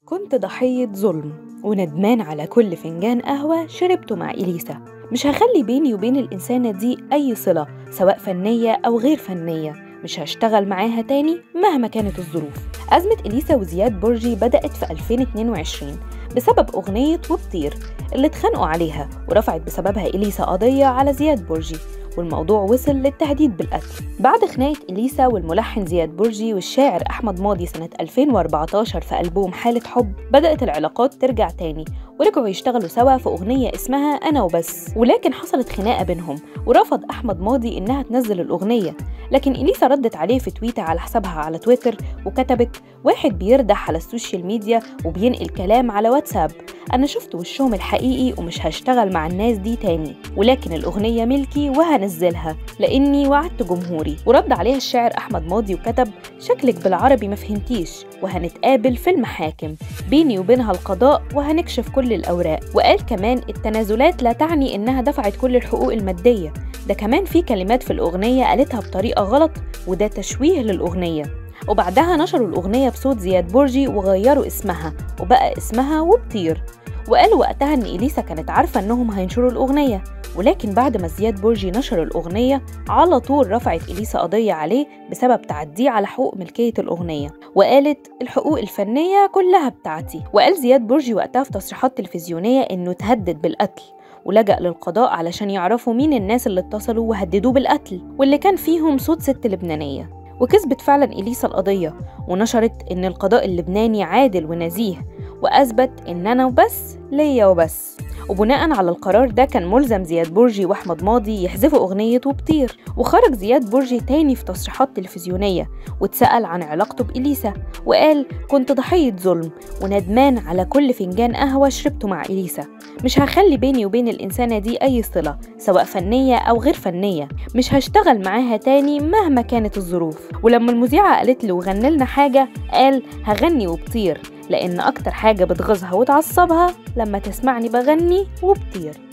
كنت ضحية ظلم وندمان على كل فنجان قهوة شربته مع إليسا مش هخلي بيني وبين الإنسانة دي أي صلة سواء فنية أو غير فنية مش هشتغل معاها تاني مهما كانت الظروف أزمة إليسا وزياد برجي بدأت في 2022 بسبب أغنية وبطير اللي اتخانقوا عليها ورفعت بسببها إليسا قضية على زياد برجي والموضوع وصل للتهديد بالقتل بعد خناقة إليسا والملحن زياد برجي والشاعر أحمد ماضي سنة 2014 في ألبوم حالة حب بدأت العلاقات ترجع تاني ورجعوا يشتغلوا سوا في أغنية اسمها أنا وبس ولكن حصلت خناقة بينهم ورفض أحمد ماضي إنها تنزل الأغنية لكن إليسا ردت عليه في تويتة على حسابها على تويتر وكتبت واحد بيردح على السوشيال ميديا وبينقل كلام على واتساب أنا شفت وشهم الحقيقي ومش هشتغل مع الناس دي تاني ولكن الأغنية ملكي وهنزلها لأني وعدت جمهوري ورد عليها الشاعر أحمد ماضي وكتب شكلك بالعربي ما فهمتيش وهنتقابل في المحاكم بيني وبينها القضاء وهنكشف كل الأوراق وقال كمان التنازلات لا تعني إنها دفعت كل الحقوق المادية ده كمان في كلمات في الأغنية قالتها بطريقة غلط وده تشويه للأغنية وبعدها نشروا الأغنية بصوت زياد برجي وغيروا اسمها وبقى اسمها وبطير وقال وقتها إن إليسا كانت عارفة إنهم هينشروا الأغنية ولكن بعد ما زياد برجي نشر الأغنية على طول رفعت إليسا قضية عليه بسبب تعديه على حقوق ملكية الأغنية وقالت الحقوق الفنية كلها بتاعتي وقال زياد برجي وقتها في تصريحات تلفزيونية إنه تهدد بالقتل ولجأ للقضاء علشان يعرفوا مين الناس اللي اتصلوا وهددوه بالقتل واللي كان فيهم صوت ست لبنانية وكسبت فعلا إليسا القضية ونشرت إن القضاء اللبناني عادل ونزيه وأثبت إن أنا وبس ليا وبس وبناء على القرار ده كان ملزم زياد برجي واحمد ماضي يحذفوا اغنيه وبطير وخرج زياد برجي تاني في تصريحات تلفزيونيه واتسال عن علاقته باليسا وقال كنت ضحيه ظلم وندمان على كل فنجان قهوه شربته مع اليسا مش هخلي بيني وبين الانسانه دي اي صله سواء فنيه او غير فنيه مش هشتغل معاها تاني مهما كانت الظروف ولما المذيعه قالت له غني لنا حاجه قال هغني وبطير لأن أكتر حاجة بتغيظها وتعصبها لما تسمعني بغني وبطير